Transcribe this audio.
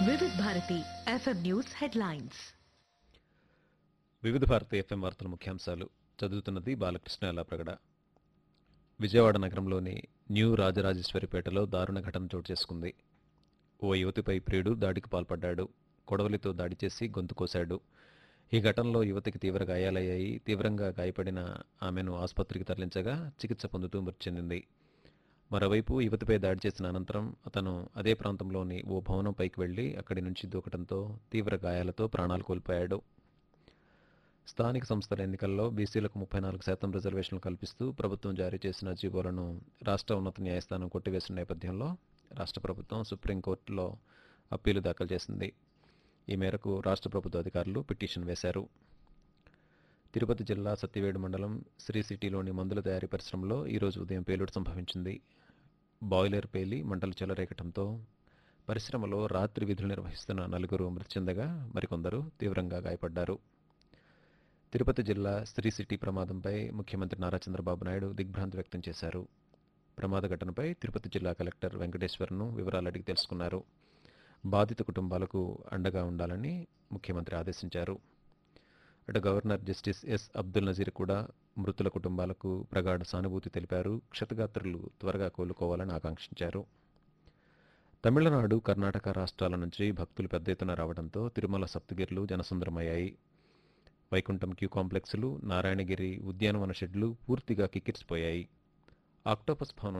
వివిధ Bharati FM news headlines వివిధ Bharati FM వార్తల ముఖ్యాంశాలు చదువుతున్నది బాలకృష్ణ ఎలాప్రగడ విజయవాడ నగరంలోని న్యూ రాజరాజేశ్వరిపేటలో దారుణ ఘటన చోటు చేసుకుంది ఓ యువతిపై ప్రియుడు దాడికి పాల్పడ్డాడు కొడవలితో దాడి చేసి గొంతు కోశాడు ఈ ఘటనలో యువతికి తీవ్ర గాయాలయ్యాయి తీవ్రంగా గాయపడిన ఆమెను ఆసుపత్రికి తరలించగా చికిత్స పొందుతూ మృతి చెందింది మరోవైపు యువతిపై దాడి చేసిన అనంతరం అతను అదే ప్రాంతంలోని ఓ భవనంపైకి వెళ్లి అక్కడి నుంచి దూకడంతో తీవ్ర గాయాలతో ప్రాణాలు కోల్పోయాడు స్థానిక సంస్థల ఎన్నికల్లో బీసీలకు ముప్పై నాలుగు శాతం రిజర్వేషన్లు కల్పిస్తూ ప్రభుత్వం జారీ చేసిన జీవోలను రాష్ట్ర ఉన్నత న్యాయస్థానం కొట్టివేసిన నేపథ్యంలో రాష్ట్ర ప్రభుత్వం సుప్రీంకోర్టులో అప్పీలు దాఖలు చేసింది ఈ మేరకు రాష్ట్ర ప్రభుత్వ అధికారులు పిటిషన్ వేశారు తిరుపతి జిల్లా సత్యవేడు మండలం శ్రీ సిటీలోని మందుల తయారీ పరిశ్రమలో ఈరోజు ఉదయం పేలుడు సంభవించింది బాయిలర్ పేలి మంటలు చెలరేగటంతో పరిశ్రమలో రాత్రి విధులు నిర్వహిస్తున్న నలుగురు మృతి చెందగా మరికొందరు తీవ్రంగా గాయపడ్డారు తిరుపతి జిల్లా శ్రీ సిటీ ప్రమాదంపై ముఖ్యమంత్రి నారా చంద్రబాబు నాయుడు దిగ్భ్రాంతి వ్యక్తం చేశారు ప్రమాద ఘటనపై తిరుపతి జిల్లా కలెక్టర్ వెంకటేశ్వర్ను వివరాలు అడిగి తెలుసుకున్నారు బాధిత కుటుంబాలకు అండగా ఉండాలని ముఖ్యమంత్రి ఆదేశించారు అటు governor justice S Abdul Nazeer కూడా మృతుల కుటుంబాలకు ప్రగాఢ సానుభూతి తెలిపారు క్షతగాత్రులు త్వరగా కోలుకోవాలని ఆకాంక్షించారు తమిళనాడు కర్ణాటక రాష్ట్రాల నుంచి భక్తులు పెద్ద ఎత్తున రావడంతో తిరుమల సప్తగిరులు జనసుందరమయ్యాయి వైకుంఠం క్యూ కాంప్లెక్స్లు నారాయణగిరి ఉద్యానవన షెడ్లు పూర్తిగా కిక్కిరిసిపోయాయి ఆక్టోపస్ భవనం